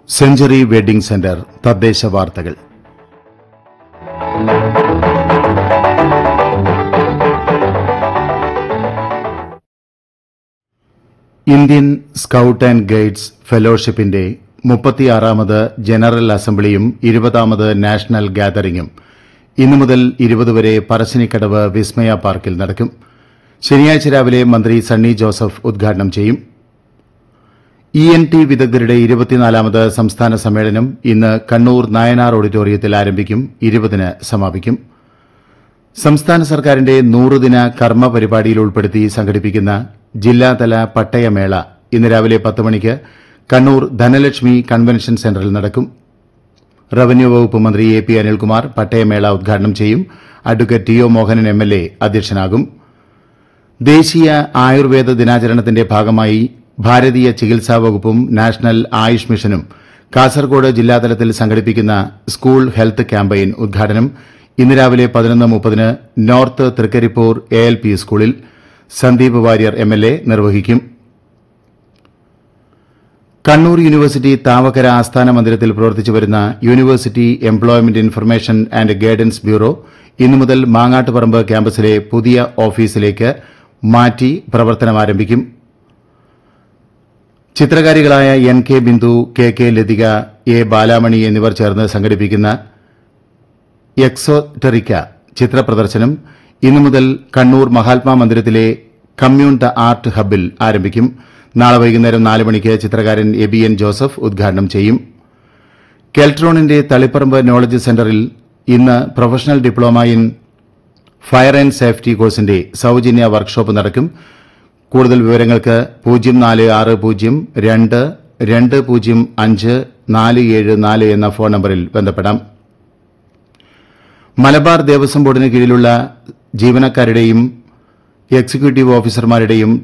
century wedding centre തദ്ദേശ വാർത്തകൾ Indian scout and guides ഫെലോഷിപ്പിന്റെ മുപ്പത്തിയാറാമത് ജനറൽ അസംബ്ലിയും ഇരുപതാമത് നാഷണൽ ഗാദറിംഗും ഇന്നു മുതൽ ഇരുപത് വരെ പറശ്ശിനിക്കടവ് വിസ്മയ പാർക്കിൽ നടക്കും ശനിയാഴ്ച രാവിലെ മന്ത്രി സണ്ണി ജോസഫ് ഉദ്ഘാടനം ചെയ്യും ഇ എൻ ടി വിദഗ്ധരുടെ ഇരുപത്തിനാലാമത് സംസ്ഥാന സമ്മേളനം ഇന്ന് കണ്ണൂർ നായനാർ ഓഡിറ്റോറിയത്തിൽ ആരംഭിക്കും ഇരുപതിന് സമാപിക്കും സംസ്ഥാന സർക്കാരിന്റെ നൂറുദിന കർമ്മ പരിപാടിയിൽ ഉൾപ്പെടുത്തി സംഘടിപ്പിക്കുന്ന ജില്ലാതല പട്ടയമേള ഇന്ന് രാവിലെ പത്ത് മണിക്ക് കണ്ണൂർ ധനലക്ഷ്മി കൺവെൻഷൻ സെന്ററിൽ നടക്കും റവന്യൂ വകുപ്പ് മന്ത്രി എ പി അനിൽകുമാർ പട്ടയമേള ഉദ്ഘാടനം ചെയ്യും advocate T O Mohanan M L A അധ്യക്ഷനാകും ദേശീയ ആയുർവേദ ദിനാചരണത്തിന്റെ ഭാഗമായി ഭാരതീയ ചികിത്സാ വകുപ്പും നാഷണൽ ആയുഷ് മിഷനും കാസർഗോഡ് ജില്ലാതലത്തിൽ സംഘടിപ്പിക്കുന്ന സ്കൂൾ ഹെൽത്ത് ക്യാമ്പയിൻ ഉദ്ഘാടനം ഇന്ന് രാവിലെ പതിനൊന്ന് മുപ്പതിന് north Thrikaripur A L P സ്കൂളിൽ Sandeep Warrier M L A നിർവഹിക്കും കണ്ണൂർ യൂണിവേഴ്സിറ്റി താവക്കര ആസ്ഥാന മന്ദിരത്തിൽ പ്രവർത്തിച്ചു വരുന്ന university employment information and guidance bureau ഇന്നു മുതൽ മാങ്ങാട്ടുപറമ്പ് ക്യാമ്പസിലെ പുതിയ ഓഫീസിലേക്ക് മാറ്റി പ്രവർത്തനം ആരംഭിക്കും ചിത്രകാരികളായ N K Bindu K K Lathika A Balamani എന്നിവർ ചേർന്ന് സംഘടിപ്പിക്കുന്ന എക്സോടെറിക്ക ചിത്രപ്രദർശനം ഇന്നു മുതൽ കണ്ണൂർ മഹാത്മാ മന്ദിരത്തിലെ കമ്മ്യൂൺ ദ ആർട്ട് ഹബിൽ ആരംഭിക്കും നാളെ വൈകുന്നേരം നാല് മണിക്ക് ചിത്രകാരൻ എബി എൻ ജോസഫ് ഉദ്ഘാടനം ചെയ്യും കെൽട്രോണിന്റെ തളിപ്പറമ്പ് നോളജ് സെന്ററിൽ ഇന്ന് professional diploma in fire and safety കോഴ്സിന്റെ സൌജന്യ വർക്ക്ഷോപ്പ് നടക്കും കൂടുതൽ വിവരങ്ങൾക്ക് പൂജ്യം നാല് ആറ് പൂജ്യം രണ്ട് രണ്ട് പൂജ്യം അഞ്ച് നാല് ഏഴ് നാല് എന്ന ഫോൺ നമ്പറിൽ ബന്ധപ്പെടാം മലബാർ ദേവസ്വം ബോർഡിന് കീഴിലുള്ള ജീവനക്കാരുടെയും എക്സിക്യൂട്ടീവ് ഓഫീസർമാരുടെയും